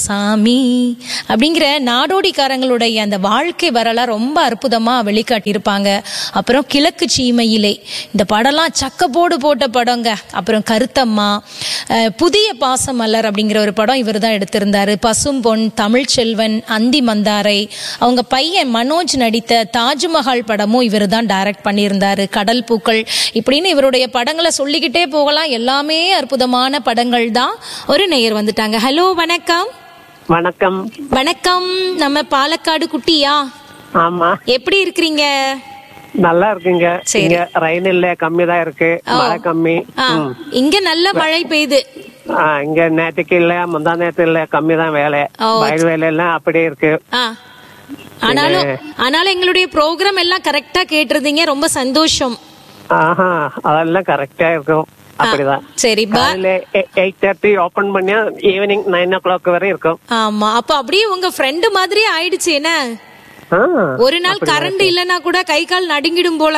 சாமி அப்படிங்கிற நாடோடிக்காரங்களுடைய அந்த வாழ்க்கை வரலாறு ரொம்ப அற்புதமா வெளிக்காட்டியிருப்பாங்க அப்புறம் கிழக்கு சீமையிலே இந்த படம்லாம் சக்கப்போடு போட்ட படங்க அப்புறம் கருத்தம்மா அஹ், புதிய பாசமலர் அப்படிங்கிற ஒரு படம் இவர் தான் எடுத்திருந்தாரு பசும்பொன் தமிழ்ச்செல்வன் அந்தி மந்தாரை அவங்க பையன் மனோஜ் நடித்த தாஜ்மஹால் படமும் இவர் தான் டைரக்ட் பண்ணியிருந்தாரு கடல் பூக்கள் இப்படின்னு இவருடைய படங்களை சொல்லிக்கிட்டே போகலாம் எல்லாமே அற்புதமான படங்கள் தான் ஒரு நேயர் வந்துட்டாங்க ஹலோ வணக்கம் வணக்கம் வணக்கம் நம்ம பாலக்காடு குட்டியா ஆமா எப்படி இருக்கிறீங்க நல்லா இருக்குங்க சரி. இங்க ரயின் இல்ல கம்மி தான் இருக்கு மழை கம்மி ஆ, ம். இங்க நல்ல மழை பெய்யுது ஆ, இங்க நேற்றுக்கு இல்ல முந்தா நேரத்து இல்ல கம்மி தான் வேலை ஓ. வயல் வேலை எல்லாம் அப்படியே இருக்கு ஆ ஆனாலும் ஆனாலும் எங்களுடைய ப்ரோக்ராம் எல்லாம் கரெக்டா கேட்டிருந்தீங்க ரொம்ப சந்தோஷம் ஆஹா அதெல்லாம் கரெக்டா இருக்கும் அப்படிதான் சரி பா காலையில எயிட் தேர்ட்டி ஓபன் பண்ணியா ஈவினிங் நைன் ஓ கிளாக் வரை இருக்கும் ஆமா அப்ப அப்படியே உங்க ஃப்ரெண்டு மாதிரி ஆயிடுச்சு என்ன ஆ, ஒரு நாள் கரண்ட் இல்லனா கூட கை கால் நடுங்கிடும் போல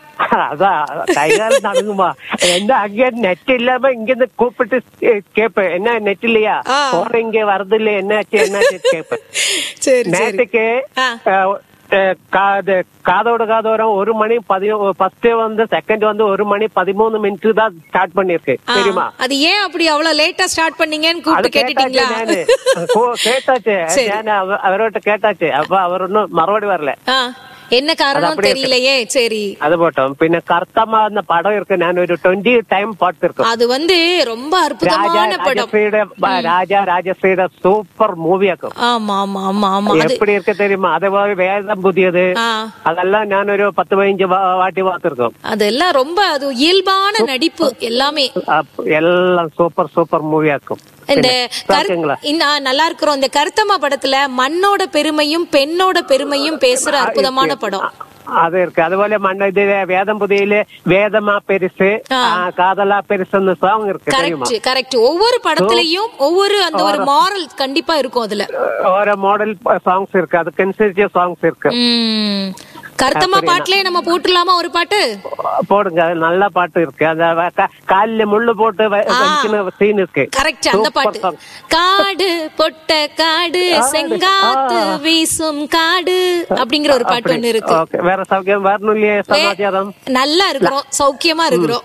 அதான் கைகால் நடுங்குமா என்ன அங்க நெட் இல்லாம இங்க இருந்து கூப்பிட்டு கேப்பேன் என்ன நெட் இல்லையா ஆ. போன இங்க வருது இல்லையா என்னாச்சு என்னாச்சு கேப்பேன் சரி நேற்றுக்கு ஆ. அஹ், அஹ், காது காதோட காதோரம் ஒரு மணி பதினோ ஃபர்ஸ்ட் வந்து செகண்ட் வந்து ஒரு மணி பதிமூணு மினிட் தான் ஸ்டார்ட் பண்ணிருக்கு தெரியுமா அது ஏன் அப்படி அவ்வளவு லேட்டா ஸ்டார்ட் பண்ணீங்கன்னு அது கூப்பிட்டு கேட்டாச்சு கேட்டுட்டீங்களா நானு கோ- கேட்டாச்சு சரி. நான் அவ- அவரோட கேட்டாச்சு அப்ப அவர் ஒன்னும் மறுபடி வரல ஆ, என்ன காரணம் அப்படியே தெரியலையே சரி அது போட்டோம் பின்ன கர்த்தமா அந்த படம் இருக்கு நான் ஒரு டுவெண்ட்டி டைம் பார்த்திருக்கேன் அது வந்து ரொம்ப ராஜா அற்புதமான படம் ராஜஸ்ரீட ராஜா ராஜஸ்ரீட சூப்பர் மூவியாக்கும் ஆமா ஆமா ஆமா ஆமா அது எப்படி இருக்கு தெரியுமா அதேപോലെ வேதம் புதியது ஆ அதெல்லாம் நான் ஒரு பத்து பதினஞ்சு வா- வாட்டி பார்த்திருக்கோம் அதெல்லாம் ரொம்ப அது இயல்பான நடிப்பு எல்லாமே அப்ப எல்லாம் சூப்பர் சூப்பர் மூவியாக்கும் இந்த கரு- பாத்தீங்களா இந்த ஆ, நல்லா இருக்கிறோம் இந்த கருத்தம்மா படத்துல மண்ணோட பெருமையும் பெண்ணோட பெருமையும் பேசுற அற்புதமான படம் அது இருக்கு അതുപോലെ മണ്ണ ഇത് വേദം പുതിയില് വേദമാ പെരുസ് ആ. ആ, കാതലാ പെരുസ് சாங் இருக்கு தெரியுமா கரெக்ட் கரெக்ட் ஒவ்வொரு படத்துலயும் ஒவ்வொரு அந்த ஒரு மாரல் கண்டிப்பா இருக்கும் அதுல ഓരോ മോഡൽ സോങ്സ് இருக்கு அதுக்கனுசரிச்ச சாங்ஸ் இருக்கு உம் கருத்தம்மா பாட்டுலயே நம்ம போட்டுடலாமா ஒரு பாட்டு போடுங்க அது நல்ல பாட்டு இருக்கு அந்த வ- கா- கால்ல முள்ளு போட்டு வ- வலிக்கின சீன் இருக்கு கரெக்ட் அந்த Super பாட்டு song. காடு பொட்ட காடு செங்காத்து வீசும் காடு அப்படிங்கிற ஒரு பாட்டு ஒண்ணு இருக்கு ஓகே வேற சௌக்கியம் வரணும்லையே சமாச்சாரம் நல்லா இருக்கிறோம் சௌக்கியமா இருக்கிறோம்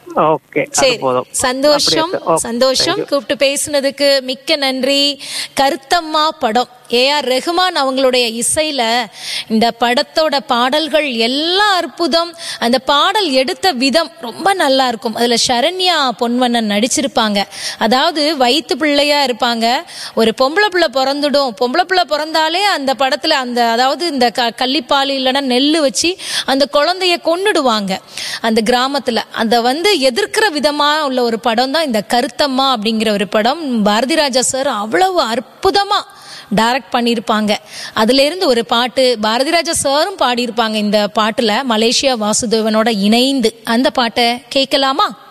ஓகே அது சரி போதும் சந்தோஷம் அப்படி இருக்கு. Okay, சந்தோஷம் thank you. கூப்பிட்டு பேசுனதுக்கு மிக்க நன்றி கருத்தம்மா படம் ஏ ஆர் ரெஹ்மான் அவங்களுடைய இசையில இந்த படத்தோட பாடல்கள் எல்லாம் அற்புதம் அந்த பாடல் எடுத்த விதம் ரொம்ப நல்லா இருக்கும் அதுல சரண்யா பொன்வண்ணன் நடிச்சிருப்பாங்க அதாவது வயிற்று பிள்ளையா இருப்பாங்க ஒரு பொம்பளை பிள்ளை பிறந்துடும் பொம்பளை பிள்ளை பிறந்தாலே அந்த படத்துல அந்த அதாவது இந்த க கள்ளிப்பால் இல்லைன்னா நெல் வச்சு அந்த குழந்தைய கொன்னுடுவாங்க அந்த கிராமத்துல அந்த வந்து எதிர்க்கிற விதமா உள்ள ஒரு படம் தான் இந்த கருத்தம்மா அப்படிங்கிற ஒரு படம் பாரதி ராஜா சார் அவ்வளவு அற்புதமா டைரக்ட் பண்ணியிருப்பாங்க அதுல இருந்து ஒரு பாட்டு பாரதி ராஜா சாரும் பாடியிருப்பாங்க இந்த பாட்டுல மலேசியா வாசுதேவனோட இணைந்து அந்த பாட்டை கேட்கலாமா